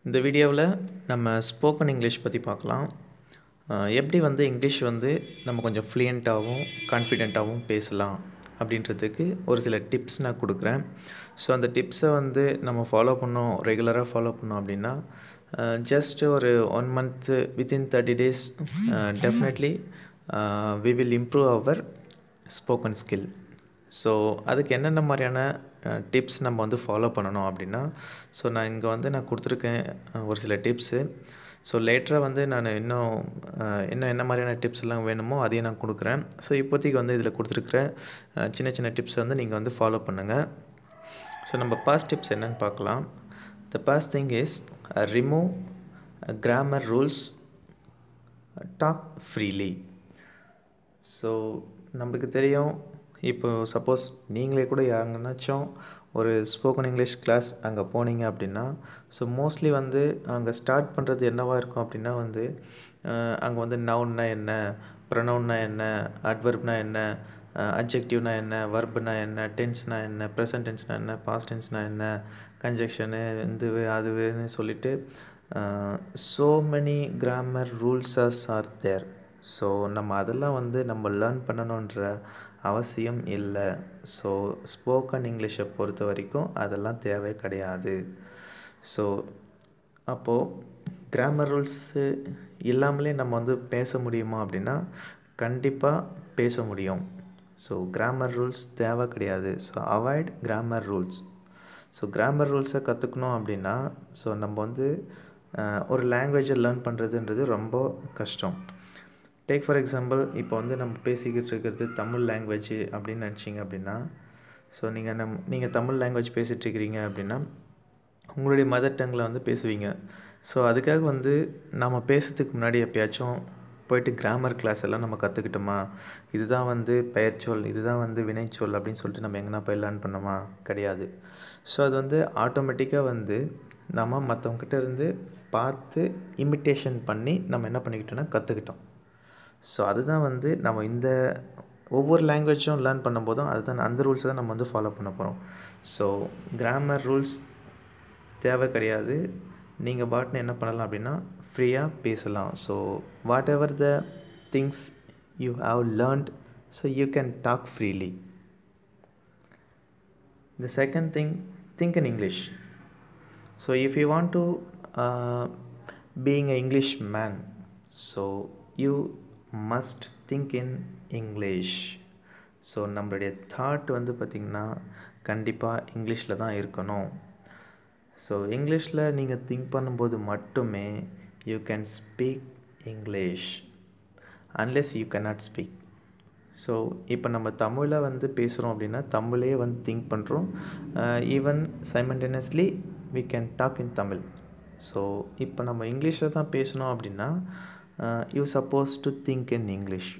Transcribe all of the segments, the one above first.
இந்த வீடியோவில் நம்ம ஸ்போக்கன் இங்கிலீஷ் பற்றி பார்க்கலாம் அஹ் எப்படி வந்து இங்கிலீஷ் வந்து நம்ம கொஞ்சம் ஃப்ளூயண்ட்டாகவும் கான்ஃபிடெண்ட்டாகவும் பேசலாம் அப்படின்றதுக்கு ஒரு சில டிப்ஸ் நான் கொடுக்குறேன் ஸோ அந்த டிப்ஸை வந்து நம்ம ஃபாலோ பண்ணோம் ரெகுலராக ஃபாலோ பண்ணோம் அப்படின்னா ஜஸ்ட் ஒரு one month within thirty days definitely we will improve our spoken skill so அதுக்கு என்னென்ன மாதிரியான டிப்ஸ் நம்ம வந்து ஃபாலோ பண்ணணும் அப்படின்னா ஸோ நான் இங்கே வந்து நான் கொடுத்துருக்கேன் அஹ், ஒரு சில டிப்ஸு ஸோ லேட்டராக வந்து நான் இன்னும் அஹ், இன்னும் என்ன மாதிரியான டிப்ஸ் எல்லாம் வேணுமோ அதையும் நான் கொடுக்குறேன் ஸோ இப்போதைக்கு வந்து இதில் கொடுத்துருக்குற அஹ், சின்ன சின்ன டிப்ஸை வந்து நீங்கள் வந்து ஃபாலோ பண்ணுங்கள் ஸோ நம்ம பாஸ்ட் டிப்ஸ் என்னன்னு பார்க்கலாம் the first thing is remove grammar rules talk freely so நம்மளுக்கு தெரியும் இப்போ சப்போஸ் நீங்களே கூட யாருங்கனாச்சும் ஒரு ஸ்போக்கன் இங்கிலீஷ் கிளாஸ் அங்கே போனீங்க அப்படின்னா ஸோ மோஸ்ட்லி வந்து அங்கே ஸ்டார்ட் பண்ணுறது என்னவா இருக்கும் அப்படின்னா வந்து அங்கே வந்து நவுன்னா என்ன ப்ரொனவுன்னா என்ன அட்வர்ப்னா என்ன அப்ஜெக்டிவ்னா என்ன வர்ப்னா என்ன டென்ஸ்னா என்ன ப்ரெசன்ட் டென்ஸ்னா என்ன பாஸ்ட் டென்ஸ்னா என்ன கன்ஜெக்ஷனு இதுவு அதுவுன்னு சொல்லிட்டு so many grammar rules are there so நம்ம அதெல்லாம் வந்து நம்ம லேர்ன் பண்ணணுன்ற அவசியம் இல்லை ஸோ ஸ்போக்கன் இங்கிலீஷை பொறுத்த வரைக்கும் அதெல்லாம் தேவை கிடையாது ஸோ அப்போது கிராமர் ரூல்ஸு இல்லாமலே நம்ம வந்து பேச முடியுமா அப்படின்னா கண்டிப்பாக பேச முடியும் ஸோ கிராமர் ரூல்ஸ் தேவை கிடையாது so avoid grammar rules so grammar ரூல்ஸை கற்றுக்கணும் அப்படின்னா ஸோ நம்ம வந்து அஹ், ஒரு லாங்குவேஜை லேர்ன் பண்ணுறதுன்றது ரொம்ப கஷ்டம் டேக் ஃபார் எக்ஸாம்பிள் இப்போ வந்து நம்ம பேசிக்கிட்டு இருக்கிறது தமிழ் லாங்குவேஜ் அப்படின்னு நினச்சிங்க அப்படின்னா ஸோ நீங்கள் நம் நீங்கள் தமிழ் லாங்குவேஜ் பேசிகிட்டு இருக்கிறீங்க அப்படின்னா உங்களுடைய மதர் டங்கில் வந்து பேசுவீங்க ஸோ அதுக்காக வந்து நம்ம பேசுறதுக்கு முன்னாடி எப்பயாச்சும் போயிட்டு கிராமர் கிளாஸ் எல்லாம் நம்ம கற்றுக்கிட்டோமா இதுதான் வந்து பெயர்ச்சொல் இதுதான் வந்து வினைச்சொல் அப்படின்னு சொல்லிட்டு நம்ம எங்கன்னா போய் லேர்ன் பண்ணோமா கிடையாது ஸோ அது வந்து ஆட்டோமேட்டிக்காக வந்து நம்ம மற்றவங்ககிட்ட இருந்து பார்த்து இமிட்டேஷன் பண்ணி நம்ம என்ன பண்ணிக்கிட்டோம்னா கற்றுக்கிட்டோம் ஸோ அதுதான் வந்து நம்ம இந்த ஒவ்வொரு லாங்குவேஜும் லேர்ன் பண்ணும்போதும் அதுதான் அந்த ரூல்ஸை தான் நம்ம வந்து ஃபாலோ பண்ண போகிறோம் ஸோ கிராமர் ரூல்ஸ் தேவை கிடையாது நீங்கள் பாட்னு என்ன பண்ணலாம் அப்படின்னா ஃப்ரீயாக பேசலாம் so whatever the things you have learned so you can talk freely The second thing, think in English. So if you want to uh, being an English man, so you must think in English. So நம்மளுடைய thought வந்து பார்த்திங்கன்னா கண்டிப்பாக இங்கிலீஷில் தான் இருக்கணும் so இங்கிலீஷில் நீங்கள் think பண்ணும்போது மட்டுமே you can speak English unless you cannot speak so இப்போ நம்ம தமிழில் வந்து பேசுகிறோம் அப்படின்னா தமிழே வந்து திங்க் பண்ணுறோம் even simultaneously we can talk in Tamil so இப்போ நம்ம இங்கிலீஷில் தான் பேசணும் அப்படின்னா you suppose to think in English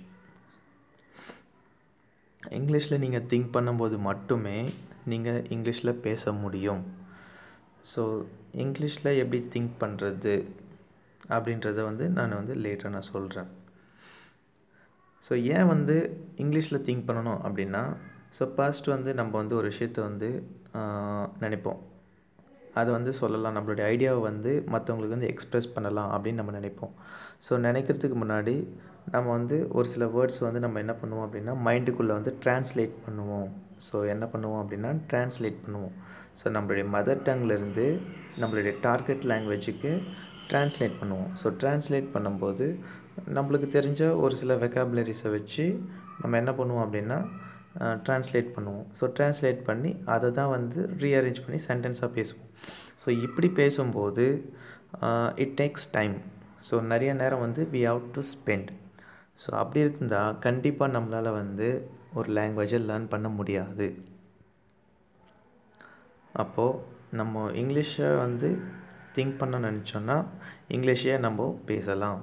இங்கிலீஷில் நீங்கள் திங்க் பண்ணும்போது மட்டுமே நீங்கள் இங்கிலீஷில் பேச முடியும் ஸோ இங்கிலீஷில் எப்படி திங்க் பண்ணுறது அப்படின்றத வந்து நான் வந்து லேட்டராக நான் சொல்கிறேன் ஸோ ஏன் வந்து இங்கிலீஷில் திங்க் பண்ணணும் அப்படின்னா ஸோ ஃபர்ஸ்ட் வந்து நம்ம வந்து ஒரு விஷயத்தை வந்து ஆஹ், நினைப்போம் அதை வந்து சொல்லலாம் நம்மளுடைய ஐடியாவை வந்து மற்றவங்களுக்கு வந்து எக்ஸ்ப்ரெஸ் பண்ணலாம் அப்படின்னு நம்ம நினைப்போம் ஸோ நினைக்கிறதுக்கு முன்னாடி நம்ம வந்து ஒரு சில வேர்ட்ஸ் வந்து நம்ம என்ன பண்ணுவோம் அப்படின்னா மைண்டுக்குள்ளே வந்து ட்ரான்ஸ்லேட் பண்ணுவோம் ஸோ என்ன பண்ணுவோம் அப்படின்னா ட்ரான்ஸ்லேட் பண்ணுவோம் ஸோ நம்மளுடைய மதர் டங்லேருந்து நம்மளுடைய டார்கெட் லாங்குவேஜுக்கு ட்ரான்ஸ்லேட் பண்ணுவோம் ஸோ ட்ரான்ஸ்லேட் பண்ணும்போது நம்மளுக்கு தெரிஞ்ச ஒரு சில வெக்காபுலரிஸை வச்சு நம்ம என்ன பண்ணுவோம் அப்படின்னா ட்ரான்ஸ்லேட் பண்ணுவோம் ஸோ ட்ரான்ஸ்லேட் பண்ணி அதை தான் வந்து ரீஅரேஞ்ச் பண்ணி சென்டென்ஸாக பேசுவோம் ஸோ இப்படி பேசும்போது இட் டேக்ஸ் டைம் ஸோ நிறைய நேரம் வந்து we have to spend so அப்படி இருந்தால் கண்டிப்பாக நம்மளால் வந்து ஒரு லாங்குவேஜை லேர்ன் பண்ண முடியாது அப்போது நம்ம இங்கிலீஷை வந்து திங்க் பண்ண நினச்சோன்னா இங்கிலீஷே நம்ம பேசலாம்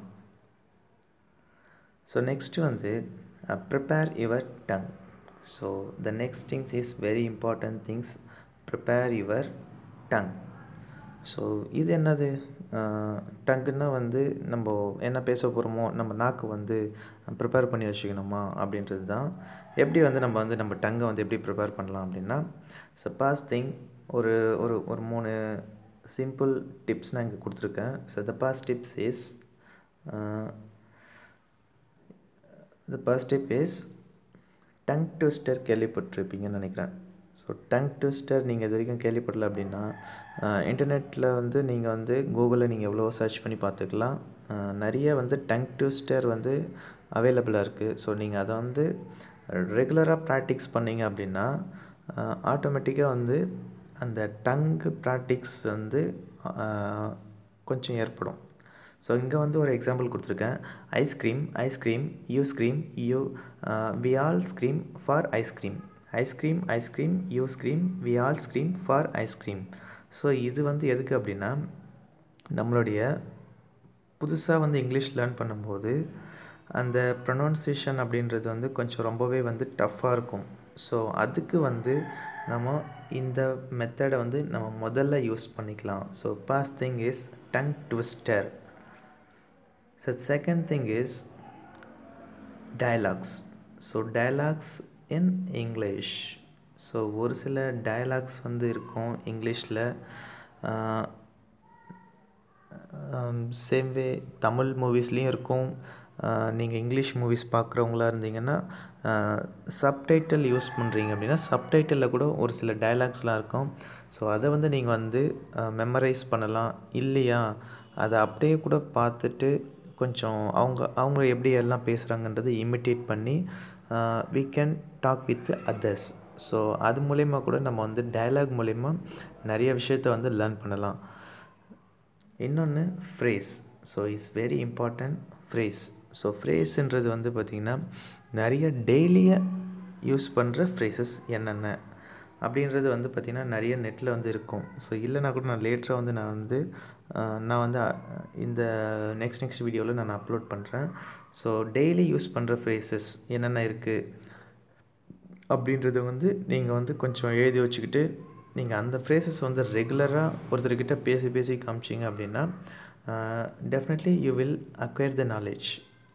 ஸோ நெக்ஸ்ட் வந்து prepare your tongue so the next things is very important things prepare your tongue so இது என்னது டங்குன்னா வந்து நம்ம என்ன பேச போகிறோமோ நம்ம நாக்கு வந்து ப்ரிப்பேர் பண்ணி வச்சுக்கணுமா அப்படின்றது தான் எப்படி வந்து நம்ம வந்து நம்ம டங்கை வந்து எப்படி ப்ரிப்பேர் பண்ணலாம் அப்படின்னா ஸோ பாஸ் திங் ஒரு ஒரு ஒரு மூணு சிம்பிள் டிப்ஸ் நான் இங்கே கொடுத்துருக்கேன் so the first tips is the first tip is tongue twister கேள்விப்பட்டிருப்பீங்கன்னு நினைக்கிறேன் ஸோ டங் ட்விஸ்டர் நீங்கள் இது வரைக்கும் கேள்விப்படல அப்படின்னா இன்டர்நெட்டில் வந்து நீங்கள் வந்து கூகுளில் நீங்கள் எவ்வளோ சர்ச் பண்ணி பார்த்துக்கலாம் நிறைய வந்து டங் ட்விஸ்டர் வந்து அவைலபிளாக இருக்குது ஸோ நீங்கள் அதை வந்து ரெகுலராக ப்ராக்டிக்ஸ் பண்ணிங்க அப்படின்னா ஆட்டோமேட்டிக்காக வந்து அந்த டங்கு ப்ராக்டிக்ஸ் வந்து கொஞ்சம் ஏற்படும் ஸோ இங்கே வந்து ஒரு எக்ஸாம்பிள் கொடுத்துருக்கேன் ice cream ice cream you scream you we all scream for ice cream ice cream ice cream you scream we all scream for ice cream so இது வந்து எதுக்கு அப்படின்னா நம்மளுடைய புதுசாக வந்து இங்கிலீஷ் லேர்ன் பண்ணும்போது அந்த ப்ரொனவுன்சியேஷன் அப்படின்றது வந்து கொஞ்சம் ரொம்பவே வந்து டஃப்பாக இருக்கும் ஸோ அதுக்கு வந்து நம்ம இந்த மெத்தடை வந்து நம்ம முதல்ல யூஸ் பண்ணிக்கலாம் so first thing is tongue twister so second thing is dialogues so dialogues in English so ஒரு சில டயலாக்ஸ் வந்து இருக்கும் இங்கிலீஷில் சேம் வே தமிழ் மூவிஸ்லேயும் இருக்கும் நீங்கள் இங்கிலீஷ் மூவிஸ் பார்க்குறவங்களா இருந்தீங்கன்னா சப்டைட்டில் யூஸ் பண்ணுறீங்க அப்படின்னா சப்டைட்டிலில் கூட ஒரு சில டைலாக்ஸ்லாம் இருக்கும் ஸோ அதை வந்து நீங்கள் வந்து மெமரைஸ் பண்ணலாம் இல்லையா அதை அப்படியே கூட பார்த்துட்டு கொஞ்சம் அவங்க அவங்க எப்படி எல்லாம் பேசுகிறாங்கன்றது இமிட்டேட் பண்ணி we can talk with others so அது மூலயமா கூட நம்ம வந்து டைலாக் மூலயமா நிறைய விஷயத்த வந்து லேர்ன் பண்ணலாம் இன்னொன்று phrase so it's very important phrase so ஃப்ரேஸுன்றது வந்து பார்த்திங்கன்னா நிறைய டெய்லியாக யூஸ் பண்ணுற ஃப்ரேசஸ் என்னென்ன அப்படின்றது வந்து பார்த்திங்கன்னா நிறைய நெட்டில் வந்து இருக்கும் ஸோ இல்லைனா கூட நான் லேட்டராக வந்து நான் வந்து நான் வந்து இந்த நெக்ஸ்ட் நெக்ஸ்ட் வீடியோவில் நான் அப்லோட் பண்ணுறேன் ஸோ டெய்லி யூஸ் பண்ணுற ஃப்ரேசஸ் என்னென்ன இருக்குது அப்படின்றத வந்து நீங்கள் வந்து கொஞ்சம் எழுதி வச்சுக்கிட்டு நீங்கள் அந்த ஃப்ரேசஸ் வந்து ரெகுலராக ஒருத்தர்கிட்ட பேசி பேசி காமிச்சிங்க அப்படின்னா definitely you will acquire the knowledge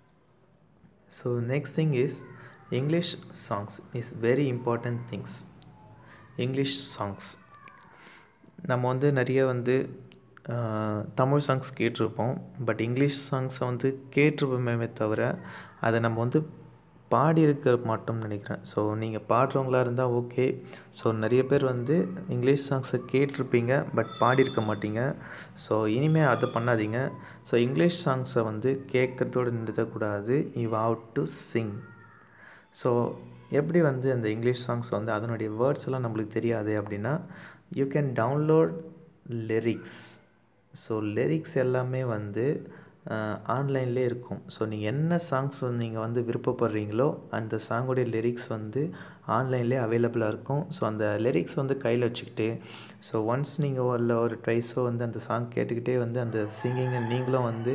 so next thing is English songs is very important things English songs நம்ம வந்து நிறைய வந்து தமிழ் சாங்ஸ் கேட்டிருப்போம் பட் இங்கிலீஷ் சாங்ஸை வந்து கேட்டிருப்போமே தவிர அதை நம்ம வந்து பாடி இருக்க மாட்டோம்னு நினைக்கிறேன் ஸோ நீங்கள் பாடுறவங்களா இருந்தால் ஓகே ஸோ நிறைய பேர் வந்து இங்கிலீஷ் சாங்ஸை கேட்டிருப்பீங்க பட் பாடியிருக்க மாட்டீங்க ஸோ இனிமேல் அதை பண்ணாதீங்க ஸோ இங்கிலீஷ் சாங்ஸை வந்து கேட்குறதோடு நிறுத்தக்கூடாது you have to sing so எப்படி வந்து அந்த இங்கிலீஷ் சாங்ஸ் வந்து அதனுடைய வேர்ட்ஸ் எல்லாம் நம்மளுக்கு தெரியாது அப்படின்னா you can download lyrics so lyrics எல்லாமே வந்து ஆன்லைன்லேயே இருக்கும் ஸோ நீங்கள் என்ன சாங்ஸ் வந்து நீங்கள் வந்து விருப்பப்படுறீங்களோ அந்த சாங்குடைய லிரிக்ஸ் வந்து ஆன்லைன்லேயே அவைலபிளாக இருக்கும் ஸோ அந்த லிரிக்ஸ் வந்து கையில் வச்சுக்கிட்டு ஸோ ஒன்ஸ் நீங்கள் ஒரு ஒரு ட்வைஸோ வந்து அந்த சாங் கேட்டுக்கிட்டே வந்து அந்த சிங்கிங்கை நீங்களும் வந்து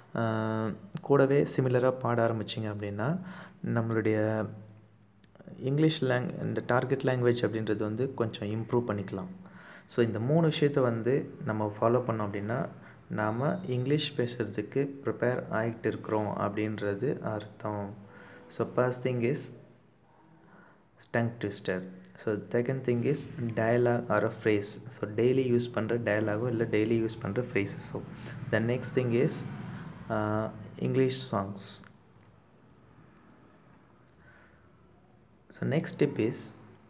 கூடவே சிமிலராக பாட ஆரம்பிச்சிங்க அப்படின்னா நம்மளுடைய இங்கிலீஷ் லேங் இந்த டார்கெட் லாங்குவேஜ் அப்படின்றது வந்து கொஞ்சம் இம்ப்ரூவ் பண்ணிக்கலாம் ஸோ இந்த மூணு விஷயத்த வந்து நம்ம ஃபாலோ பண்ணோம் அப்படின்னா நாம் இங்கிலீஷ் பேசுகிறதுக்கு ப்ரிப்பேர் ஆகிட்டு இருக்கிறோம் அப்படின்றது அர்த்தம் ஸோ ஃபர்ஸ்ட் திங் இஸ் ஸ்டங் twister so second thing is dialogue or a phrase so daily use பண்ணுற டயலாகோ இல்லை டெய்லி யூஸ் பண்ணுற ஃப்ரேஸஸோ the next thing is English songs so next tip is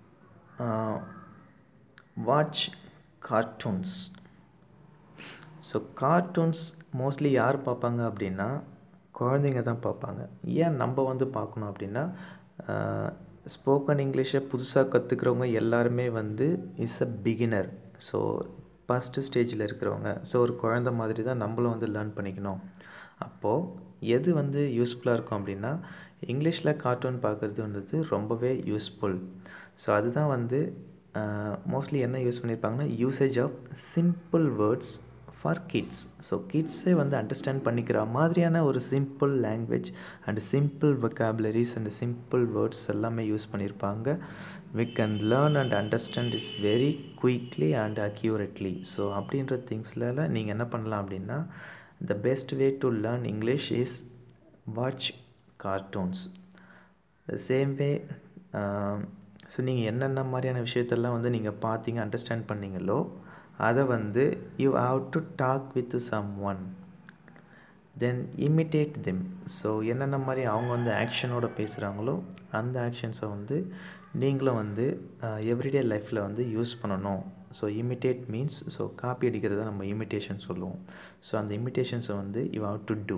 watch cartoons so cartoons mostly யார் பார்ப்பாங்க அப்படின்னா குழந்தைங்க தான் பார்ப்பாங்க ஏன் நம்ம வந்து பார்க்கணும் அப்படின்னா ஸ்போக்கன் இங்கிலீஷை புதுசாக கற்றுக்கிறவங்க எல்லாருமே வந்து is a beginner so first ஸ்டேஜில் இருக்கிறவங்க ஸோ ஒரு குழந்த மாதிரி தான் நம்மளும் வந்து லேர்ன் பண்ணிக்கணும் அப்போது எது வந்து யூஸ்ஃபுல்லாக இருக்கும் அப்படின்னா இங்கிலீஷில் கார்ட்டூன் பார்க்குறதுன்றது ரொம்பவே யூஸ்ஃபுல் ஸோ அதுதான் வந்து மோஸ்ட்லி என்ன யூஸ் பண்ணியிருப்பாங்கன்னா usage of simple words for kids so கிட்ஸே வந்து அண்டர்ஸ்டாண்ட் பண்ணிக்கிற மாதிரியான ஒரு simple language and simple vocabularies and simple words எல்லாமே யூஸ் பண்ணியிருப்பாங்க we can learn and understand is very quickly and accurately so அப்படின்ற திங்ஸ்லாம் நீங்கள் என்ன பண்ணலாம் அப்படின்னா the best way to learn English is watch cartoons the same way so நீங்கள் என்னென்ன மாதிரியான விஷயத்தெல்லாம் வந்து நீங்கள் பார்த்தீங்க அண்டர்ஸ்டாண்ட் பண்ணீங்களோ அதை வந்து you have to talk with someone then imitate them so என்னென்ன மாதிரி அவங்க வந்து ஆக்ஷனோட பேசுகிறாங்களோ அந்த ஆக்ஷன்ஸை வந்து நீங்களும் வந்து எவ்ரிடே லைஃப்பில் வந்து யூஸ் பண்ணணும் so imitate means so copy அடிக்கிறத நம்ம இமிட்டேஷன் சொல்லுவோம் ஸோ அந்த இமிட்டேஷன்ஸை வந்து you have to do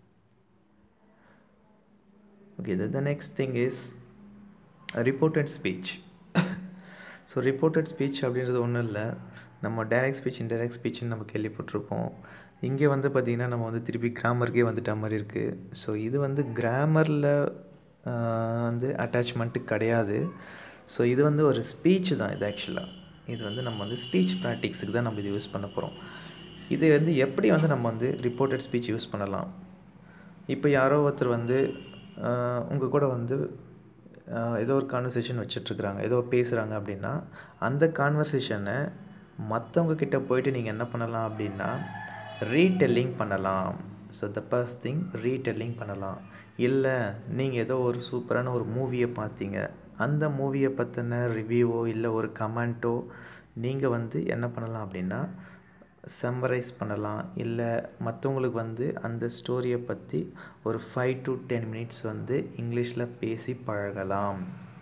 okay the next thing is reported speech so reported speech அப்படின்றது ஒன்றும் இல்லை நம்ம டைரக்ட் ஸ்பீச் இன்டைரக்ட் ஸ்பீச்னு நம்ம கேள்விப்பட்டிருப்போம் இங்கே வந்து பார்த்திங்கன்னா நம்ம வந்து திருப்பி கிராமருக்கே வந்துட்ட மாதிரி இருக்குது ஸோ இது வந்து கிராமரில் வந்து அட்டாச்மெண்ட்டு கிடையாது ஸோ இது வந்து ஒரு ஸ்பீச் தான் இது ஆக்சுவலாக இது வந்து நம்ம வந்து ஸ்பீச் ப்ராக்டிக்ஸுக்கு தான் நம்ம இது யூஸ் பண்ண போகிறோம் இது வந்து எப்படி வந்து நம்ம வந்து ரிப்போர்ட்டட் ஸ்பீச் யூஸ் பண்ணலாம் இப்போ யாரோ ஒருத்தர் வந்து உங்கள் கூட வந்து ஏதோ ஒரு கான்வர்சேஷன் வச்சிட்ருக்குறாங்க ஏதோ பேசுகிறாங்க அப்படின்னா அந்த கான்வர்சேஷனை மற்றவங்க கிட்ட போயிட்டு நீங்கள் என்ன பண்ணலாம் அப்படின்னா ரீடெல்லிங் பண்ணலாம் so the first thing retelling பண்ணலாம் இல்லை நீங்கள் ஏதோ ஒரு சூப்பரான ஒரு மூவியை பார்த்தீங்க அந்த மூவியை பற்றின ரிவ்யூவோ இல்லை ஒரு கமெண்ட்டோ நீங்கள் வந்து என்ன பண்ணலாம் அப்படின்னா சம்மரைஸ் பண்ணலாம் இல்லை மற்றவங்களுக்கு வந்து அந்த ஸ்டோரியை பற்றி ஒரு ஃபைவ் டு டென் மினிட்ஸ் வந்து இங்கிலீஷில் பேசி பழகலாம்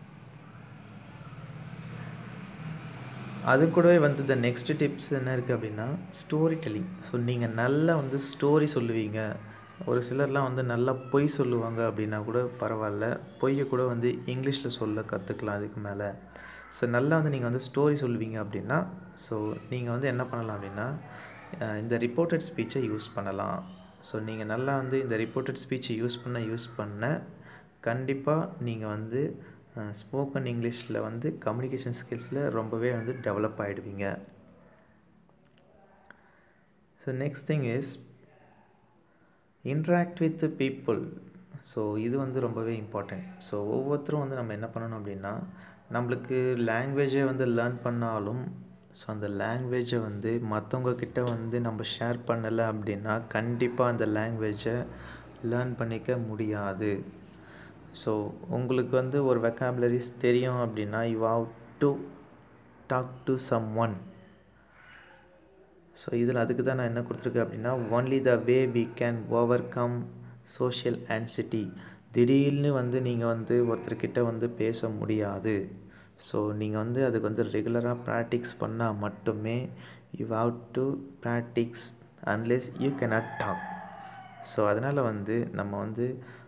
அது கூடவே வந்து த நெக்ஸ்ட் டிப்ஸ் என்ன இருக்குது அப்படின்னா ஸ்டோரி டெல்லிங் ஸோ நீங்கள் நல்லா வந்து ஸ்டோரி சொல்லுவீங்க ஒரு சிலர்லாம் வந்து நல்லா பொய் சொல்லுவாங்க அப்படின்னா கூட பரவாயில்ல பொய்யை கூட வந்து இங்கிலீஷில் சொல்ல கற்றுக்கலாம் அதுக்கு மேலே ஸோ நல்லா வந்து நீங்கள் வந்து ஸ்டோரி சொல்லுவீங்க அப்படின்னா ஸோ நீங்கள் வந்து என்ன பண்ணலாம் அப்படின்னா இந்த ரிப்போர்ட்டட் ஸ்பீச்சை யூஸ் பண்ணலாம் ஸோ நீங்கள் நல்லா வந்து இந்த ரிப்போர்ட்டட் ஸ்பீச்சை யூஸ் பண்ண யூஸ் பண்ண கண்டிப்பாக நீங்கள் வந்து ஸ்போக்கன் இங்கிலீஷில் வந்து கம்யூனிகேஷன் ஸ்கில்ஸில் ரொம்பவே வந்து டெவலப் ஆகிடுவீங்க so next thing is interact with people so இது வந்து ரொம்பவே இம்பார்ட்டண்ட் ஸோ ஒவ்வொருத்தரும் வந்து நம்ம என்ன பண்ணணும் அப்படின்னா நம்மளுக்கு லாங்குவேஜை வந்து லேர்ன் பண்ணாலும் ஸோ அந்த லாங்குவேஜை வந்து மற்றவங்க கிட்ட வந்து நம்ம ஷேர் பண்ணலை அப்படின்னா கண்டிப்பாக அந்த லாங்குவேஜை லேர்ன் பண்ணிக்க முடியாது ஸோ உங்களுக்கு வந்து ஒரு வெக்காபுலரிஸ் தெரியும் அப்படின்னா you have to talk to someone so இதில் அதுக்கு தான் நான் என்ன கொடுத்துருக்கேன் அப்படின்னா only the way we can overcome social anxiety திடீர்னு வந்து நீங்கள் வந்து ஒருத்தர்கிட்ட வந்து பேச முடியாது ஸோ நீங்கள் வந்து அதுக்கு வந்து ரெகுலராக ப்ராக்டிக்ஸ் பண்ணால் மட்டுமே you have to practice unless you cannot talk so அதனால் வந்து நம்ம வந்து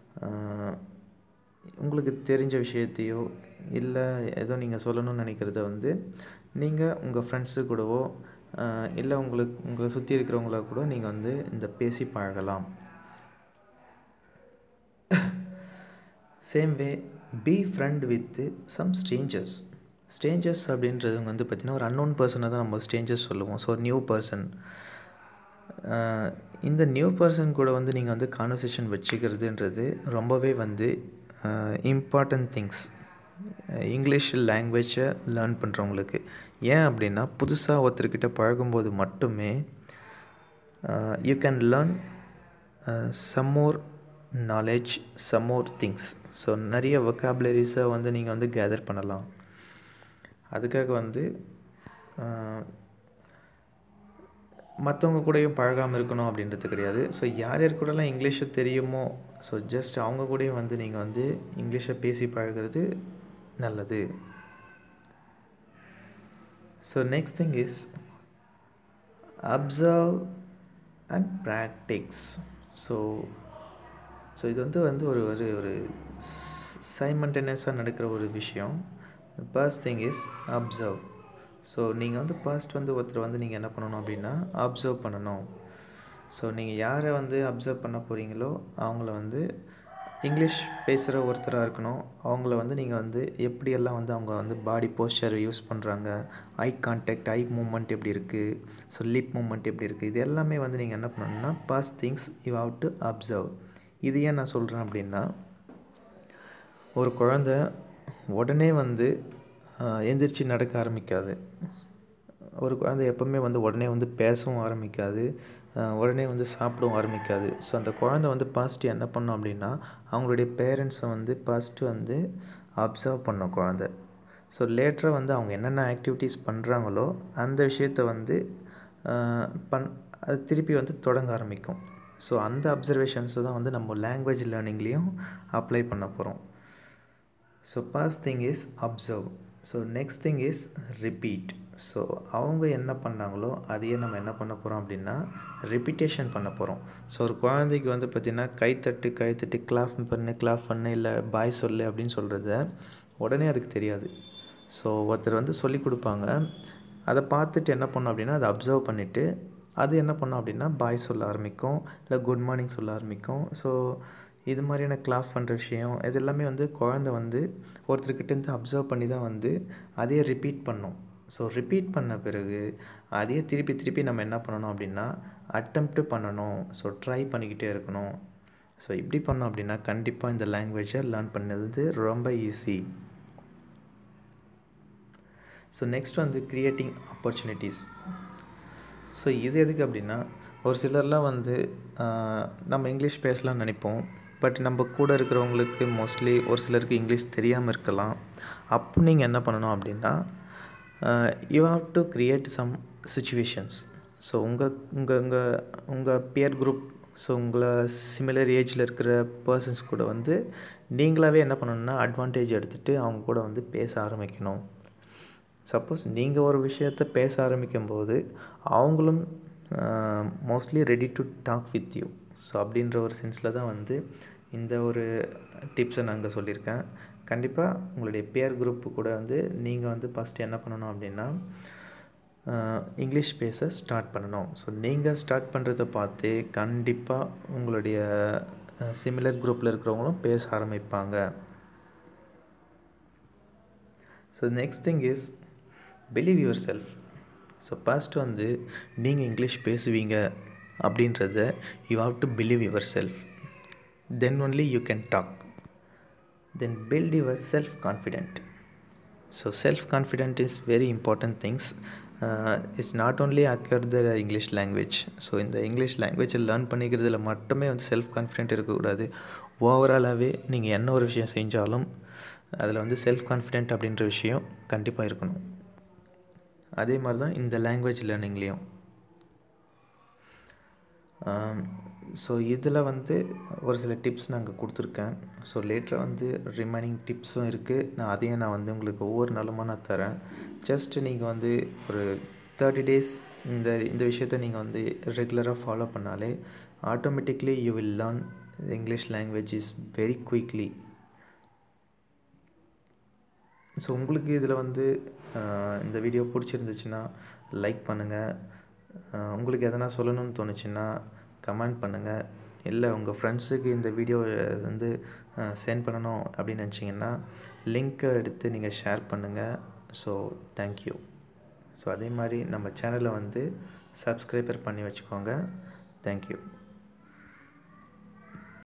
உங்களுக்கு தெரிஞ்ச விஷயத்தையோ இல்லை ஏதோ நீங்கள் சொல்லணும்னு நினைக்கிறத வந்து நீங்கள் உங்கள் ஃப்ரெண்ட்ஸு கூடவோ இல்லை உங்களுக்கு உங்களை சுற்றி இருக்கிறவங்கள கூட நீங்கள் வந்து இந்த பேசி பழகலாம் same way befriend with some strangers strangers அப்படின்றவங்க வந்து பார்த்திங்கன்னா ஒரு அன்னோன் பர்சனை தான் நம்ம ஸ்ட்ரேஞ்சர்ஸ் சொல்லுவோம் ஸோ நியூ பர்சன் இந்த நியூ பர்சன் கூட வந்து நீங்கள் வந்து கான்வர்சேஷன் வச்சுக்கிறதுன்றது ரொம்பவே வந்து இம்பார்ட்டன்ட் திங்ஸ் இங்கிலீஷ் லாங்குவேஜை லேர்ன் பண்ணுறவங்களுக்கு ஏன் அப்படின்னா புதுசாக ஒருத்தர்கிட்ட பழகும்போது மட்டுமே you can learn some more knowledge some more things so நிறைய வொக்காபுலரிஸை வந்து நீங்கள் வந்து கேதர் பண்ணலாம் அதுக்காக வந்து மற்றவங்க கூடயும் பழகாமல் இருக்கணும் அப்படின்றது கிடையாது ஸோ யார் யார் கூடலாம் இங்கிலீஷு தெரியுமோ ஸோ ஜஸ்ட் அவங்க கூடயும் வந்து நீங்கள் வந்து இங்கிலீஷை பேசி பழகிறது நல்லது so next thing is observe and practice so so இது வந்து வந்து ஒரு ஒரு ஒரு சைமண்டனஸாக நடக்கிற ஒரு விஷயம் first thing is observe so நீங்கள் வந்து ஃபர்ஸ்ட் வந்து ஒருத்தர் வந்து நீங்கள் என்ன பண்ணணும் அப்படின்னா அப்சர்வ் பண்ணணும் ஸோ நீங்கள் யாரை வந்து அப்சர்வ் பண்ண போகிறீங்களோ அவங்கள வந்து இங்கிலீஷ் பேசுகிற ஒருத்தராக இருக்கணும் அவங்கள வந்து நீங்கள் வந்து எப்படியெல்லாம் வந்து அவங்க வந்து பாடி போஸ்டர் யூஸ் பண்ணுறாங்க ஐ கான்டாக்ட் ஐ மூமெண்ட் எப்படி இருக்குது ஸோ லிப் மூமெண்ட் எப்படி இருக்குது இது எல்லாமே வந்து நீங்கள் என்ன பண்ணணும்னா first things you have to observe இது ஏன் நான் சொல்கிறேன் அப்படின்னா ஒரு குழந்த உடனே வந்து எந்திரிச்சு நடக்க ஆரம்பிக்காது ஒரு குழந்தை எப்போவுமே வந்து உடனே வந்து பேசவும் ஆரம்பிக்காது உடனே வந்து சாப்பிடவும் ஆரம்பிக்காது ஸோ அந்த குழந்தை வந்து பாஸ்ட்டு என்ன பண்ணும் அப்படின்னா அவங்களுடைய பேரண்ட்ஸை வந்து ஃபஸ்ட்டு வந்து அப்சர்வ் பண்ணும் குழந்த ஸோ லேட்டராக வந்து அவங்க என்னென்ன ஆக்டிவிட்டீஸ் பண்ணுறாங்களோ அந்த விஷயத்த வந்து பண் அது திருப்பி வந்து தொடங்க ஆரம்பிக்கும் ஸோ அந்த அப்சர்வேஷன்ஸை தான் வந்து நம்ம லாங்குவேஜ் லேர்னிங்லேயும் அப்ளை பண்ண போகிறோம் so first thing is observe so next thing is repeat so அவங்க என்ன பண்ணாங்களோ அதையே நம்ம என்ன பண்ண போகிறோம் அப்படின்னா ரிப்பீட்டேஷன் பண்ண போகிறோம் ஸோ ஒரு குழந்தைக்கு வந்து பார்த்திங்கன்னா கைத்தட்டு கைத்தட்டு கிளாப் பண்ணு கிளாப் பண்ணு இல்லை பாய் சொல்லு அப்படின்னு சொல்கிறத உடனே அதுக்கு தெரியாது ஸோ ஒருத்தர் வந்து சொல்லி கொடுப்பாங்க அதை பார்த்துட்டு என்ன பண்ணோம் அப்படின்னா அதை அப்சர்வ் பண்ணிவிட்டு அது என்ன பண்ணோம் அப்படின்னா பாய் சொல்ல ஆரம்பிக்கும் இல்லை குட் மார்னிங் சொல்ல ஆரம்பிக்கும் ஸோ இது மாதிரியான கிளாப் பண்ணுற விஷயம் இது எல்லாமே வந்து குழந்த வந்து ஒருத்தர்கிட்டேருந்து அப்சர்வ் பண்ணி தான் வந்து அதையே ரிப்பீட் பண்ணும் ஸோ ரிப்பீட் பண்ண பிறகு அதையே திருப்பி திருப்பி நம்ம என்ன பண்ணணும் அப்படின்னா அட்டம்ப்ட்டு பண்ணணும் ஸோ ட்ரை பண்ணிக்கிட்டே இருக்கணும் ஸோ இப்படி பண்ணோம் அப்படின்னா கண்டிப்பாக இந்த லாங்குவேஜை லேர்ன் பண்ணது ரொம்ப ஈஸி ஸோ நெக்ஸ்ட் வந்து க்ரியேட்டிங் ஆப்பர்ச்சுனிட்டிஸ் ஸோ இது எதுக்கு அப்படின்னா ஒரு சிலர்லாம் வந்து நம்ம இங்கிலீஷ் பேசலாம்னு நினைப்போம் பட் நம்ம கூட இருக்கிறவங்களுக்கு மோஸ்ட்லி ஒரு சிலருக்கு இங்கிலீஷ் தெரியாமல் இருக்கலாம் அப்போ நீங்கள் என்ன பண்ணணும் அப்படின்னா you have to create some situations so உங்கள் உங்கள் உங்கள் உங்கள் பியர் குரூப் ஸோ உங்களை சிமிலர் ஏஜில் இருக்கிற பர்சன்ஸ் கூட வந்து நீங்களாகவே என்ன பண்ணணும்னா அட்வான்டேஜ் எடுத்துகிட்டு அவங்க கூட வந்து பேச ஆரம்பிக்கணும் சப்போஸ் நீங்கள் ஒரு விஷயத்த பேச ஆரம்பிக்கும்போது அவங்களும் mostly ready to talk with you so அப்படின்ற ஒரு சென்ஸில் தான் வந்து இந்த ஒரு டிப்ஸை நான் இங்கே சொல்லியிருக்கேன் கண்டிப்பாக உங்களுடைய பேர் குரூப்பு கூட வந்து நீங்கள் வந்து ஃபஸ்ட்டு என்ன பண்ணணும் அப்படின்னா இங்கிலீஷ் பேச ஸ்டார்ட் பண்ணணும் ஸோ நீங்கள் ஸ்டார்ட் பண்ணுறத பார்த்து கண்டிப்பாக உங்களுடைய சிமிலர் குரூப்பில் இருக்கிறவங்களும் பேச ஆரம்பிப்பாங்க so next thing is believe yourself so first வந்து நீங்கள் இங்கிலீஷ் பேசுவீங்க அப்படின்றத you have to believe yourself then only you can talk then build yourself confident so self confident is very important things it's not only acquire the English language so இந்த English லாங்குவேஜை learn பண்ணிக்கிறதுல மட்டுமே வந்து self confident இருக்கக்கூடாது ஓவராலாகவே நீங்கள் என்ன ஒரு விஷயம் செஞ்சாலும் அதில் வந்து செல்ஃப் கான்ஃபிடென்ட் அப்படின்ற விஷயம் கண்டிப்பாக இருக்கணும் அதே மாதிரி தான் இந்த லாங்குவேஜ் லேர்னிங்லேயும் ஸோ இதில் வந்து ஒரு சில டிப்ஸ் நாங்கள் கொடுத்துருக்கேன் ஸோ லேட்டராக வந்து ரிமைனிங் டிப்ஸும் இருக்குது நான் அதையும் நான் வந்து உங்களுக்கு ஒவ்வொரு நாளுமா நான் தரேன் ஜஸ்ட்டு நீங்கள் வந்து ஒரு தேர்ட்டி டேஸ் இந்த இந்த விஷயத்த நீங்கள் வந்து ரெகுலராக ஃபாலோ பண்ணாலே automatically you will learn English language is very quickly so உங்களுக்கு இதில் வந்து இந்த வீடியோ பிடிச்சிருந்துச்சுன்னா லைக் பண்ணுங்கள் உங்களுக்கு எதனா சொல்லணும்னு தோணுச்சுன்னா கமெண்ட் பண்ணுங்கள் இல்லை உங்கள் ஃப்ரெண்ட்ஸுக்கு இந்த வீடியோ வந்து சென்ட் பண்ணணும் அப்படின்னு நினச்சிங்கன்னா லிங்க்கை எடுத்து நீங்கள் ஷேர் பண்ணுங்கள் ஸோ தேங்க்யூ ஸோ அதே மாதிரி நம்ம சேனலை வந்து சப்ஸ்கிரைபர் பண்ணி வச்சுக்கோங்க தேங்க்யூ